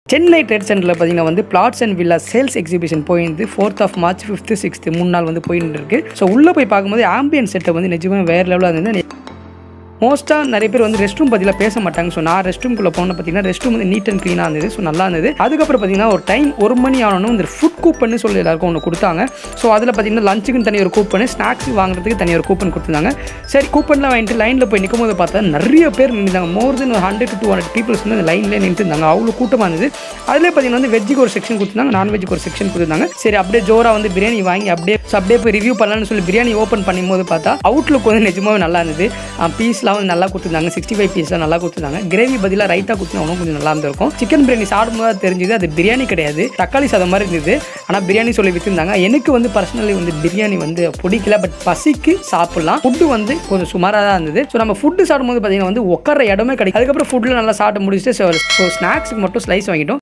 Chennai trade சென்டரில் பார்த்தீங்கன்னா வந்து flats and villa sales exhibition போயிருந்து fourth of March fifth sixth மூணு நாள் வந்து போயிட்டு இருக்கு ஸோ உள்ளே போய் பார்க்கும்போது ஆம்பியன் செட்டை வந்து நிஜமாக வேறு லெவலில் இருந்தது மோஸ்ட்டாக நிறைய பேர் வந்து ரெஸ்ட் ரூம் பற்றிலாம் பேச மாட்டாங்க ஸோ நான் ரெஸ்ட் ரூம்குள்ளே போன பார்த்தீங்கன்னா ரெஸ்ட் ரூம் வந்து நீட் அண்ட் க்ளீனாக இருந்தது ஸோ நல்லா இருந்தது அதுக்கப்புறம் பார்த்தீங்கன்னா ஒரு டைம் ஒரு மணி ஆனோன்னு இந்த ஃபுட் கூப்பன் சொல்லி எல்லாருக்கும் ஒன்று கொடுத்தாங்க ஸோ அதில் பார்த்தீங்கன்னா லஞ்சுக்கு தனி ஒரு கூப்பன் ஸ்நாக்ஸ் வாங்குறதுக்கு தனி ஒரு கூப்பன் கொடுத்துருந்தாங்க சரி கூப்பன்லாம் வாங்கிட்டு லைனில் போய் நிற்கும் போது பார்த்தா நிறைய பேர் நின்றுந்தாங்க மோர் தென் ஒரு ஹண்ட்ரட் டூ ஹண்ட்ரட் பீப்புள்ஸ் வந்து அந்த லைன்லேயே நின்று இருந்தாங்க அவ்வளோ கூட்டமாக இருந்தது அதிலே பார்த்தீங்கன்னா வந்து வெஜ்ஜுக்கு ஒரு செக்ஷன் கொடுத்துருந்தாங்க நான்வெஜ்ஜுக்கு ஒரு செக்ஷன் கொடுத்துருந்தாங்க சரி அப்படியே ஜோராக வந்து பிரியாணி வாங்கி அப்படியே so அப்படியே போய் ரிவ்யூ பண்ணலாம்னு சொல்லி பிரியாணி ஓப்பன் பண்ணும்போது பார்த்தா அவுட்லுக் வந்து நிஜமாவே நல்லா இருந்தது பீஸ்லாம் வந்து நல்லா கொடுத்துருந்தாங்க சிக்ஸ்டி ஃபைவ் பீஸ்லாம் நல்லா கொடுத்துருந்தாங்க கிரேவி பதிலாக ரைத்தா கொடுத்து இன்னும் கொஞ்சம் நல்லா இருந்திருக்கும் சிக்கன் பிரியாணி சாப்பிடும்போது தான் தெரிஞ்சது அது பிரியாணி கிடையாது தக்காளி சாதம் மாதிரி இருந்தது ஆனால் பிரியாணி சொல்லி விற்றுருந்தாங்க எனக்கு வந்து பர்சனலி வந்து பிரியாணி வந்து பிடிக்கல பட் பசிக்கு சாப்பிடலாம் ஃபுட்டு வந்து கொஞ்சம் சுமாராக தான் இருந்தது ஸோ நம்ம ஃபுட்டு சாப்பிடும்போது பார்த்தீங்கன்னா வந்து உட்கார இடமே கிடைக்கும் அதுக்கப்புறம் ஃபுட்டில் நல்லா சாப்பிட்டு முடிச்சுட்டு ஸோ ஸ்நாக்ஸுக்கு மட்டும் ஸ்லைஸ் வாங்கிட்டோம்